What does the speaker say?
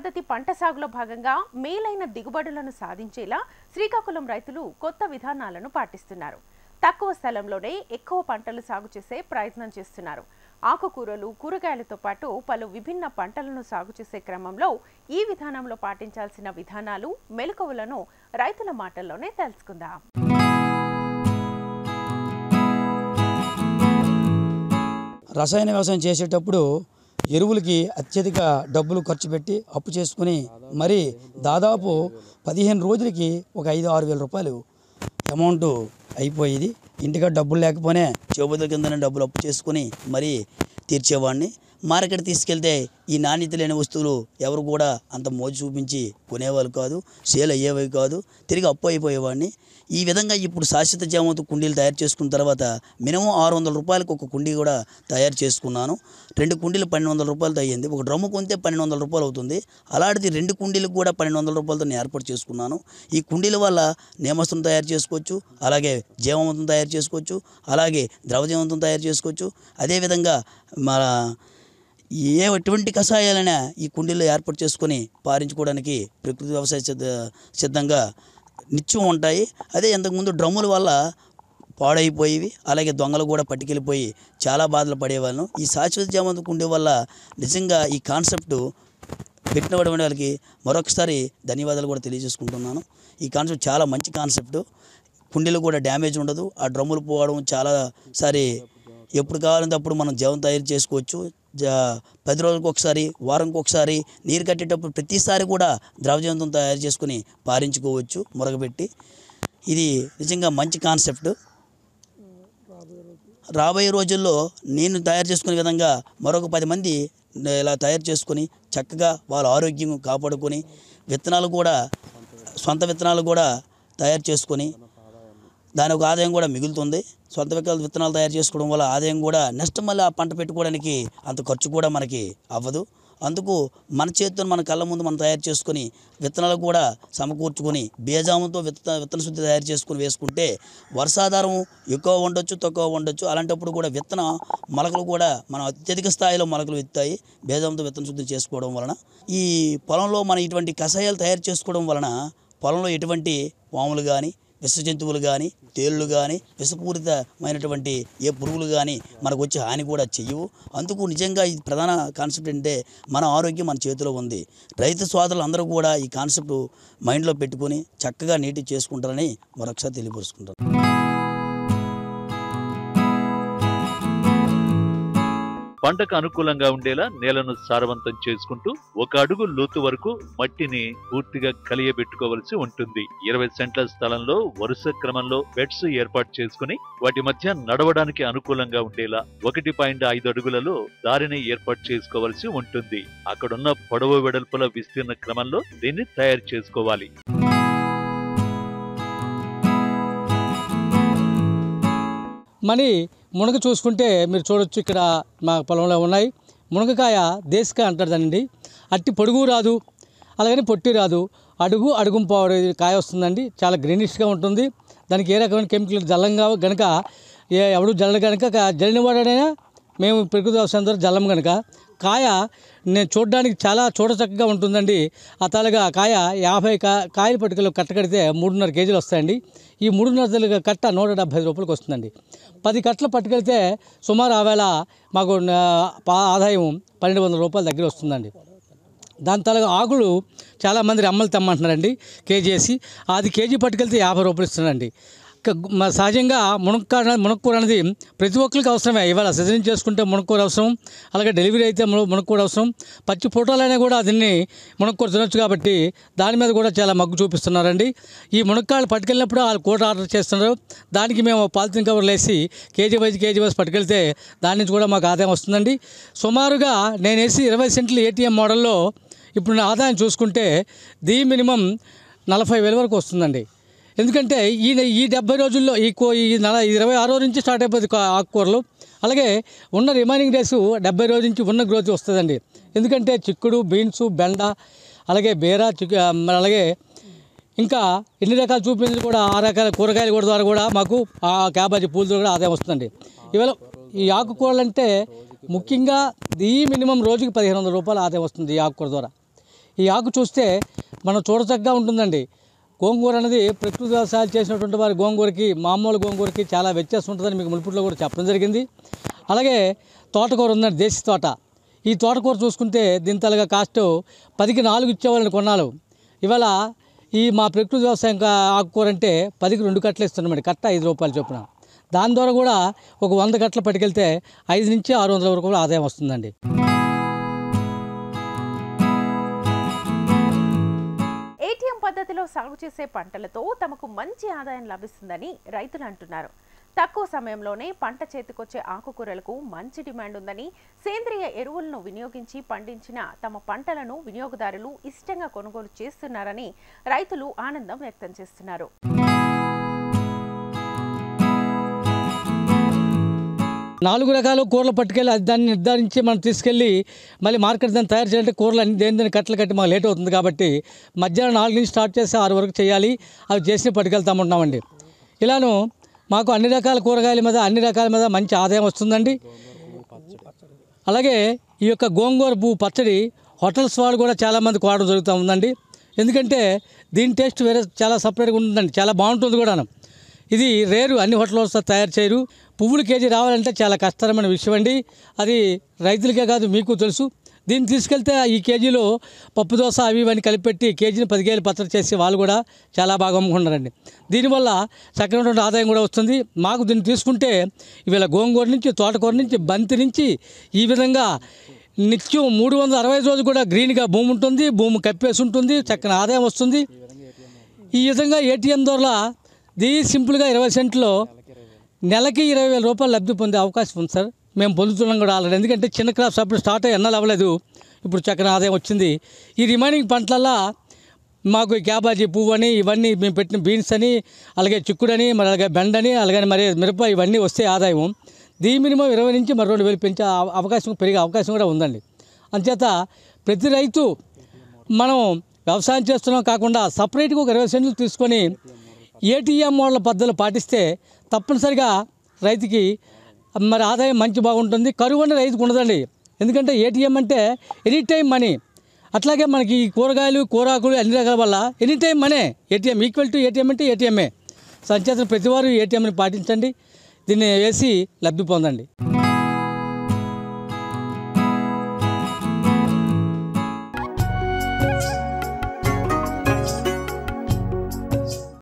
పద్ధతి పంట సాగులో భాగంగా మేలైన దిగుబడులను సాధించేలా శ్రీకాకుళం రైతులు కొత్త విధానాలను పాటిస్తున్నారు తక్కువ స్థలంలోనే ఎక్కువ పంటలు సాగు చేసే ప్రయత్నం చేస్తున్నారు ఆకుకూరలు కూరగాయలతో పాటు పలు విభిన్న పంటలను సాగు చేసే క్రమంలో ఈ విధానంలో పాటించాల్సిన విధానాలు మెలకువలను రైతుల మాటల్లోనే తెలుసుకుందాం రసాయన వ్యవసాయం చేసేటప్పుడు ఎరువులకి అత్యధిక డబ్బులు ఖర్చు పెట్టి అప్పు చేసుకుని మరి దాదాపు పదిహేను రోజులకి ఒక ఐదు ఆరు వేల రూపాయలు అమౌంట్ అయిపోయేది ఇంటికాడ డబ్బులు లేకపోయినా చేబుదల కిందనే డబ్బులు అప్పు చేసుకుని మరి తీర్చేవాడిని మార్కెట్ తీసుకెళ్తే ఈ నాణ్యత లేని వస్తువులు ఎవరు కూడా అంత మోజు చూపించి కొనేవాళ్ళు కాదు సేల్ అయ్యేవి కాదు తిరిగి అప్పు అయిపోయేవాడిని ఈ విధంగా ఇప్పుడు శాశ్వత జామతో కుండీలు తయారు చేసుకున్న తర్వాత మినిమం ఆరు వందల రూపాయలకు ఒక కుండీ కూడా తయారు చేసుకున్నాను రెండు కుండీలు పన్నెండు వందల రూపాయలతో అయ్యింది ఒక డ్రమ్ము కొంటే పన్నెండు వందల రూపాయలు అవుతుంది అలాంటిది రెండు కుండీలకు కూడా పన్నెండు వందల రూపాయలతో నేను ఏర్పాటు చేసుకున్నాను ఈ కుండీల వల్ల నేమస్తం తయారు చేసుకోవచ్చు అలాగే జీవవంతం తయారు చేసుకోవచ్చు అలాగే ద్రవజీవంతం తయారు చేసుకోవచ్చు అదేవిధంగా మన ఏ ఎటువంటి కషాయాలైనా ఈ కుండీలో ఏర్పాటు చేసుకొని పారించుకోవడానికి ప్రకృతి వ్యవసాయ సిద్ధ సిద్ధంగా నిత్యం ఉంటాయి అదే ఇంతకుముందు డ్రమ్ముల వల్ల పాడైపోయేవి అలాగే దొంగలు కూడా పట్టుకెళ్ళిపోయి చాలా బాధలు పడేవాళ్ళం ఈ శాశ్వత జామంత కుండీ వల్ల నిజంగా ఈ కాన్సెప్ట్ పెట్టిన వాళ్ళకి మరొకసారి ధన్యవాదాలు కూడా తెలియజేసుకుంటున్నాను ఈ కాన్సెప్ట్ చాలా మంచి కాన్సెప్ట్ కుండీలు కూడా డ్యామేజ్ ఉండదు ఆ డ్రమ్ములు పోవడం చాలా సారి ఎప్పుడు కావాలంటే అప్పుడు మనం జవం తయారు చేసుకోవచ్చు జ పది రోజులకు ఒకసారి వారంకి ఒకసారి నీరు కట్టేటప్పుడు ప్రతిసారి కూడా ద్రవజవంతం తయారు చేసుకుని పారించుకోవచ్చు మురగబెట్టి ఇది నిజంగా మంచి కాన్సెప్ట్ రాబోయే రోజుల్లో నేను తయారు చేసుకునే విధంగా మరొక పది మంది ఇలా తయారు చేసుకొని చక్కగా వాళ్ళ ఆరోగ్యం కాపాడుకొని విత్తనాలు కూడా సొంత విత్తనాలు కూడా తయారు చేసుకొని దాని ఒక ఆదాయం కూడా మిగులుతుంది సొంత విత్తనాలు విత్తనాలు తయారు చేసుకోవడం వల్ల ఆదాయం కూడా నెక్స్ట్ మళ్ళీ ఆ పంట పెట్టుకోవడానికి అంత ఖర్చు కూడా మనకి అవ్వదు అందుకు మన చేతితో మన కళ్ళ ముందు మనం తయారు చేసుకొని విత్తనాలు కూడా సమకూర్చుకొని బీజాముతో విత్త విత్తన శుద్ధి తయారు చేసుకొని వేసుకుంటే వర్షాధారం ఎక్కువ ఉండొచ్చు తక్కువ ఉండొచ్చు అలాంటప్పుడు కూడా విత్తన మొలకలు కూడా మనం అత్యధిక స్థాయిలో మొలకలు విత్తాయి బీజంతో విత్తన శుద్ధి చేసుకోవడం వలన ఈ పొలంలో మనం ఇటువంటి కషాయాలు తయారు చేసుకోవడం వలన పొలంలో ఎటువంటి పాములు కానీ విష జంతువులు కానీ తేళ్ళు కానీ విషపూరితమైనటువంటి ఏ పురుగులు కానీ మనకు వచ్చే హాని కూడా చెయ్యవు అందుకు నిజంగా ఇది ప్రధాన కాన్సెప్ట్ అంటే మన ఆరోగ్యం మన చేతిలో ఉంది రైతు సోదరులు అందరూ కూడా ఈ కాన్సెప్ట్ మైండ్లో పెట్టుకొని చక్కగా నీటి చేసుకుంటారని మరొకసారి తెలియపరుచుకుంటారు పంటకు అనుకూలంగా ఉండేలా నేలను సారవంతం చేసుకుంటూ ఒక అడుగు లోతు వరకు మట్టిని పూర్తిగా కలియబెట్టుకోవలసి ఉంటుంది ఇరవై సెంట్ల స్థలంలో వరుస క్రమంలో బెడ్స్ ఏర్పాటు చేసుకుని వాటి మధ్య నడవడానికి అనుకూలంగా ఉండేలా ఒకటి పాయింట్ ఐదు అడుగులలో దారిని ఏర్పాటు చేసుకోవలసి ఉంటుంది అక్కడున్న పొడవు వెడల్పుల విస్తీర్ణ క్రమంలో దీన్ని తయారు చేసుకోవాలి మనీ మునగ చూసుకుంటే మీరు చూడొచ్చు ఇక్కడ మా పొలంలో ఉన్నాయి మునగకాయ దేశకాయ అంటారు దానండి అట్టి పొడుగు రాదు అలాగని పొట్టి రాదు అడుగు అడుగు పావు కాయ వస్తుందండి చాలా గ్రీనిష్గా ఉంటుంది దానికి ఏ రకమైన కెమికల్ జల్లంగా గనక ఏ ఎవడు జల్లడు కనుక జల్లిన వాడైనా మేము ప్రకృతి వ్యవసాయం ద్వారా జల్లం కనుక కాయ నేను చూడడానికి చాలా చూడ చక్కగా ఉంటుందండి ఆ తాలుగా కాయ యాభై కా కాయలు పట్టుకలు కట్ట కడితే మూడున్నర కేజీలు వస్తాయండి ఈ మూడున్నర కట్ట నూట డెబ్బై ఐదు రూపాయలకి వస్తుందండి పది కట్టలు పట్టుకెళ్తే సుమారు ఆ వేళ మాకు ఆ, పా- ఆదాయం పన్నెండు వందల రూపాయల దగ్గర వస్తుందండి దాని తలగా ఆకులు చాలామంది అమ్మలు తెమ్మంటున్నారండి కేజీ వేసి అది కేజీ పట్టుకెళ్తే యాభై రూపాయలు ఇస్తున్నారండి క- మ- సహజంగా మునక్కాడ మునక్కూర అనేది ప్రతి ఒక్కరికి అవసరమే ఇవాళ సీజన్ చేసుకుంటే మునక్కూర అవసరం అలాగే డెలివరీ అయితే మున- మునక్కూర అవసరం పచ్చి ఫోటోలైనా కూడా దీన్ని మునక్కూర తినొచ్చు కాబట్టి దాని మీద కూడా చాలా మగ్గు చూపిస్తున్నారండి ఈ మునక్కాయలు పట్టుకెళ్ళినప్పుడు వాళ్ళు కూర ఆర్డర్ చేస్తున్నారు దానికి మేము పాలిథిన్ కవర్లు వేసి కేజీ వైజ్ కేజీ వైజ్ పట్టుకెళ్తే దాని నుంచి కూడా మాకు ఆదాయం వస్తుందండి సుమారుగా నేను వేసి ఇరవై సెంట్లు ఏటీఎం మోడల్లో ఇప్పుడు నా ఆదాయం చూసుకుంటే దీ మినిమం నలభై వేల వరకు వస్తుందండి ఎందుకంటే ఈ ఈ డెబ్బై రోజుల్లో ఈ కో ఈ నెల ఇరవై ఆరో నుంచి స్టార్ట్ అయిపోతుంది కా- ఆకుకూరలు అలాగే ఉన్న రిమైనింగ్ డేస్ డెబ్బై రోజు నుంచి ఉన్న గ్రోత్ వస్తుందండి ఎందుకంటే చిక్కుడు బీన్స్ బెండ అలాగే బీర చిక్కు మరి అలాగే ఇంకా ఎన్ని రకాల చూపించి కూడా ఆ రకాల కూరగాయలు కూడా ద్వారా కూడా మాకు ఆ క్యాబేజీ పూలతో కూడా ఆదాయం వస్తుందండి ఇవాళ ఈ ఆకుకూరలు అంటే ముఖ్యంగా ఈ మినిమం రోజుకి పదిహేను వందల రూపాయలు ఆదాయం వస్తుంది ఈ ఆకుకూర ద్వారా ఈ ఆకు చూస్తే మనం చూడచక్కగా ఉంటుందండి గోంగూర అనేది ప్రకృతి వ్యవసాయాలు చేసినటువంటి వారి గోంగూరకి మామూలు గోంగూరకి చాలా వ్యత్యాసం ఉంటుందని మీకు మునుపుట్లో కూడా చెప్పడం జరిగింది అలాగే తోటకూర ఉందండి దేశీ తోట ఈ తోటకూర చూసుకుంటే దీని తలగా కాస్ట్ పదికి నాలుగు ఇచ్చేవాళ్ళని కొన్నాళ్ళు ఇవాళ ఈ మా ప్రకృతి వ్యవసాయం కా- ఆకుకూర అంటే పదికి రెండు కట్టలు ఇస్తున్నామండి కట్ట ఐదు రూపాయలు చొప్పున దాని ద్వారా కూడా ఒక వంద కట్టలు పట్టుకెళ్తే ఐదు నుంచి ఆరు వందల వరకు కూడా ఆదాయం వస్తుందండి ఏటీఎం పద్ధతిలో సాగు చేసే పంటలతో తమకు మంచి ఆదాయం లభిస్తుందని రైతులు అంటున్నారు తక్కువ సమయంలోనే పంట చేతికొచ్చే ఆకుకూరలకు మంచి డిమాండ్ ఉందని సేంద్రియ ఎరువులను వినియోగించి పండించిన తమ పంటలను వినియోగదారులు ఇష్టంగా కొనుగోలు చేస్తున్నారని రైతులు ఆనందం వ్యక్తం చేస్తున్నారు నాలుగు రకాల కూరలు పట్టుకెళ్ళి అది దాన్ని నిర్ధారించి మనం తీసుకెళ్ళి మళ్ళీ మార్కెట్ దాన్ని తయారు చేయాలంటే కూరలు అన్ని దేని దేని కట్టలు కట్టి మాకు లేట్ అవుతుంది కాబట్టి మధ్యాహ్నం నాలుగు నుంచి స్టార్ట్ చేసి ఆరు వరకు చేయాలి అవి చేసి పట్టుకెళ్తామంటున్నామండి ఇలాను మాకు అన్ని రకాల కూరగాయల మీద అన్ని రకాల మీద మంచి ఆదాయం వస్తుందండి అలాగే ఈ యొక్క గోంగూర పువ్వు పచ్చడి హోటల్స్ వాళ్ళు కూడా చాలామంది కోవడం జరుగుతూ ఉందండి ఎందుకంటే దీని టేస్ట్ వేరే చాలా సపరేట్గా ఉంటుందండి చాలా బాగుంటుంది కూడాను ఇది రేరు అన్ని హోటల్స్ తయారు చేయరు పువ్వులు కేజీ రావాలంటే చాలా కష్టమైన విషయం అండి అది రైతులకే కాదు మీకు తెలుసు దీన్ని తీసుకెళ్తే ఈ కేజీలో పప్పు దోశ అవి ఇవన్నీ కలిపెట్టి కేజీని పది కేజీలు పచ్చడి చేసి వాళ్ళు కూడా చాలా బాగా అమ్ముకుంటారండి దీనివల్ల చక్కనటువంటి ఆదాయం కూడా వస్తుంది మాకు దీన్ని తీసుకుంటే ఇవాళ గోంగూర నుంచి తోటకూర నుంచి బంతి నుంచి ఈ విధంగా నిత్యం మూడు వందల అరవై ఐదు రోజులు కూడా గ్రీన్గా భూమి ఉంటుంది భూమి కప్పేసి ఉంటుంది చక్కని ఆదాయం వస్తుంది ఈ విధంగా ఏటీఎం ద్వారా ది సింపుల్గా ఇరవై సెంట్లో నెలకి ఇరవై వేల రూపాయలు లబ్ధి పొందే అవకాశం ఉంది సార్ మేము పొందుతున్నాం కూడా ఆల్రెడీ ఎందుకంటే చిన్న క్రాప్స్ అప్పుడు స్టార్ట్ అయ్యి ఎన్నాళ్ళు అవ్వలేదు ఇప్పుడు చక్కని ఆదాయం వచ్చింది ఈ రిమైనింగ్ పంటలల్లో మాకు ఈ క్యాబాజీ పువ్వు అని ఇవన్నీ మేము పెట్టిన బీన్స్ అని అలాగే చిక్కుడని మరి అలాగే బెండని అలాగే మరి మిరప ఇవన్నీ వస్తే ఆదాయం దీని మినిమం ఇరవై నుంచి మరి రెండు వేలు పెంచే అవ- అవకాశం పెరిగే అవకాశం కూడా ఉందండి అంచేత ప్రతి రైతు మనం వ్యవసాయం చేస్తున్నాం కాకుండా సపరేట్గా ఒక ఇరవై సెంట్లు తీసుకొని ఏటీఎం వాళ్ళ పద్ధతులు పాటిస్తే తప్పనిసరిగా రైతుకి మరి ఆదాయం మంచి బాగుంటుంది కరువు అనేది రైతుకు ఉండదండి ఎందుకంటే ఏటీఎం అంటే ఎనీ టైం మనీ అట్లాగే మనకి ఈ కూరగాయలు కూరాకులు అన్ని రకాల వల్ల ఎనీ టైం మనే ఏటీఎం ఈక్వల్ టు ఏటీఎం అంటే ఏటీఎంఏ సంచేతన ప్రతివారు ఏటీఎంని పాటించండి దీన్ని వేసి లబ్ధి పొందండి